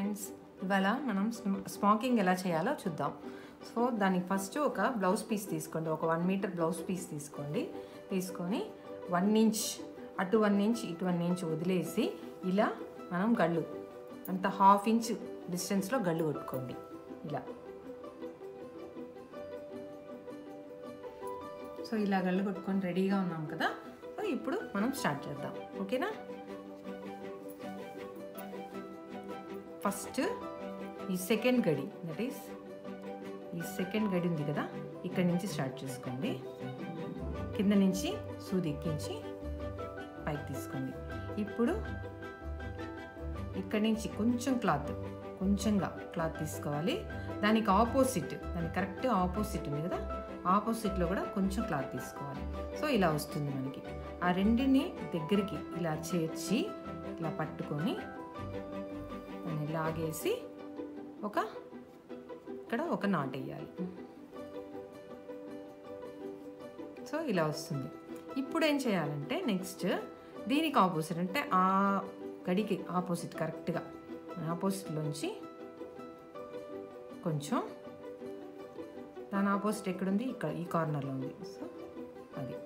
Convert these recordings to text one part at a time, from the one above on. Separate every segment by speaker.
Speaker 1: friends ఇవాళ మనం smacking ఎలా చేయాలో చూద్దాం సో దానికి ఫస్ట్ ఒక బ్లౌజ్ పీస్ తీసుకోండి ఒక వన్ మీటర్ బ్లౌజ్ పీస్ తీసుకోండి తీసుకొని వన్ ఇంచ్ అటు వన్ ఇంచ్ ఇటు వన్ ఇంచ్ వదిలేసి ఇలా మనం గళ్ళు అంత హాఫ్ ఇంచ్ డిస్టెన్స్లో గళ్ళు కొట్టుకోండి ఇలా సో ఇలా గళ్ళు కొట్టుకొని రెడీగా ఉన్నాం కదా సో ఇప్పుడు మనం స్టార్ట్ చేద్దాం ఓకేనా ఫస్ట్ ఈ సెకండ్ గడి దట్ ఈస్ ఈ సెకండ్ గడి ఉంది కదా ఇక్కడి నుంచి స్టార్ట్ చేసుకోండి కింద నుంచి సూది ఎక్కించి పైకి తీసుకోండి ఇప్పుడు ఇక్కడి నుంచి కొంచెం క్లాత్ కొంచెంగా క్లాత్ తీసుకోవాలి దానికి ఆపోజిట్ దానికి కరెక్ట్ ఆపోజిట్ ఉంది కదా ఆపోజిట్లో కూడా కొంచెం క్లాత్ తీసుకోవాలి సో ఇలా వస్తుంది మనకి ఆ రెండిని దగ్గరికి ఇలా చేర్చి ఇలా పట్టుకొని దాన్ని లాగేసి ఒక ఇక్కడ ఒక నాట్ వేయాలి సో ఇలా వస్తుంది ఇప్పుడు ఏం చేయాలంటే నెక్స్ట్ దీనికి ఆపోజిట్ అంటే ఆ గడికి ఆపోజిట్ కరెక్ట్గా ఆపోజిట్లోంచి కొంచెం దాని ఆపోజిట్ ఎక్కడుంది ఇక్కడ ఈ కార్నర్లో ఉంది సో అది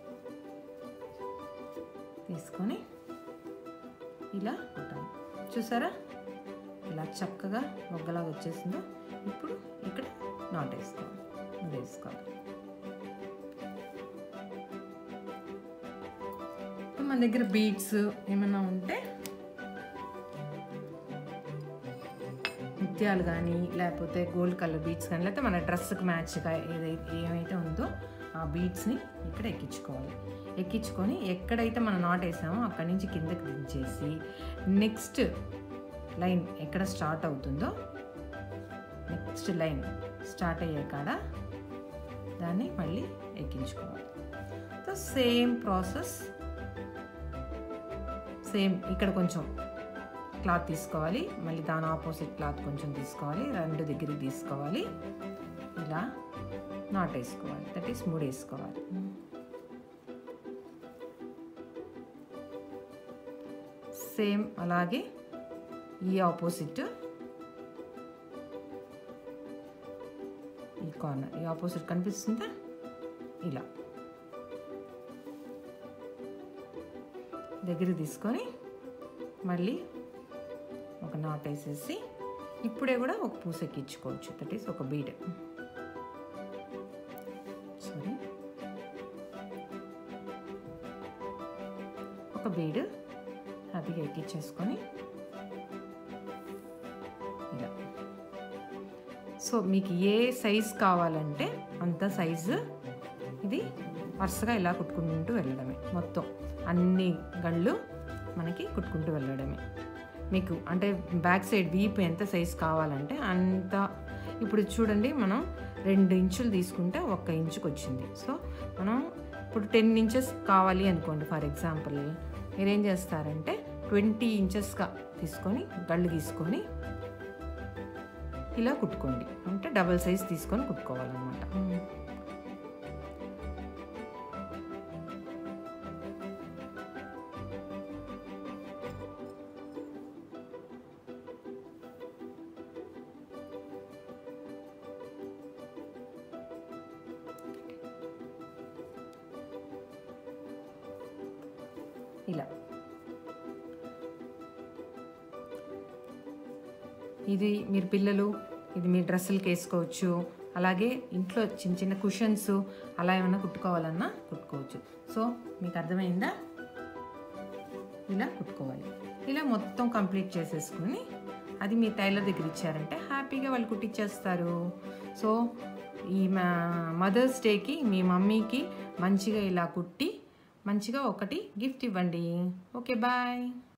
Speaker 1: తీసుకొని ఇలా కొట్టాలి చూసారా ఇలా చక్కగా మొగ్గలాగా వచ్చేసిందో ఇప్పుడు ఇక్కడ నాట్ వేసుకోవాలి ఇది వేసుకోవాలి ఇప్పుడు మన దగ్గర బీడ్స్ ఏమైనా ఉంటే ముత్యాలు కానీ లేకపోతే గోల్డ్ కలర్ బీడ్స్ కానీ లేకపోతే మన డ్రెస్కి మ్యాచ్గా ఏదైతే ఏమైతే ఉందో ఆ బీడ్స్ని ఇక్కడ ఎక్కించుకోవాలి ఎక్కించుకొని ఎక్కడైతే మనం నాట్ వేసామో అక్కడి నుంచి కిందకి దించేసి నెక్స్ట్ లైన్ ఎక్కడ స్టార్ట్ అవుతుందో నెక్స్ట్ లైన్ స్టార్ట్ అయ్యే కాడ దాన్ని మళ్ళీ ఎక్కించుకోవాలి సో సేమ్ ప్రాసెస్ సేమ్ ఇక్కడ కొంచెం క్లాత్ తీసుకోవాలి మళ్ళీ దాని ఆపోజిట్ క్లాత్ కొంచెం తీసుకోవాలి రెండు దగ్గరికి తీసుకోవాలి ఇలా నాట్ వేసుకోవాలి దట్ ఈస్ మూడు వేసుకోవాలి సేమ్ అలాగే ఈ ఆపోజిట్ ఈ కార్నర్ ఈ ఆపోజిట్ కనిపిస్తుందా ఇలా దగ్గర తీసుకొని మళ్ళీ ఒక నాట్ వేసేసి ఇప్పుడే కూడా ఒక పూస ఎక్కించుకోవచ్చు దట్ ఈస్ ఒక బీడ్ సారీ ఒక బీడ్ హ్యాపీగా ఎక్కించేసుకొని ఇలా సో మీకు ఏ సైజ్ కావాలంటే అంత సైజు ఇది వరుసగా ఇలా కుట్టుకుంటూ వెళ్ళడమే మొత్తం అన్ని గళ్ళు మనకి కుట్టుకుంటూ వెళ్ళడమే మీకు అంటే బ్యాక్ సైడ్ వీప్ ఎంత సైజ్ కావాలంటే అంత ఇప్పుడు చూడండి మనం రెండు ఇంచులు తీసుకుంటే ఒక్క ఇంచుకి వచ్చింది సో మనం ఇప్పుడు టెన్ ఇంచెస్ కావాలి అనుకోండి ఫర్ ఎగ్జాంపుల్ మీరేం చేస్తారంటే ట్వంటీ ఇంచెస్గా తీసుకొని గళ్ళు తీసుకొని ఇలా కుట్టుకోండి అంటే డబల్ సైజ్ తీసుకొని కుట్టుకోవాలన్నమాట ఇలా ఇది మీరు పిల్లలు ఇది మీ డ్రెస్సులకి వేసుకోవచ్చు అలాగే ఇంట్లో చిన్న చిన్న కుషన్స్ అలా ఏమైనా కుట్టుకోవాలన్నా కుట్టుకోవచ్చు సో మీకు అర్థమైందా ఇలా కుట్టుకోవాలి ఇలా మొత్తం కంప్లీట్ చేసేసుకుని అది మీ టైలర్ దగ్గర ఇచ్చారంటే హ్యాపీగా వాళ్ళు కుట్టించేస్తారు సో ఈ మదర్స్ డేకి మీ మమ్మీకి మంచిగా ఇలా కుట్టి మంచిగా ఒకటి గిఫ్ట్ ఇవ్వండి ఓకే బాయ్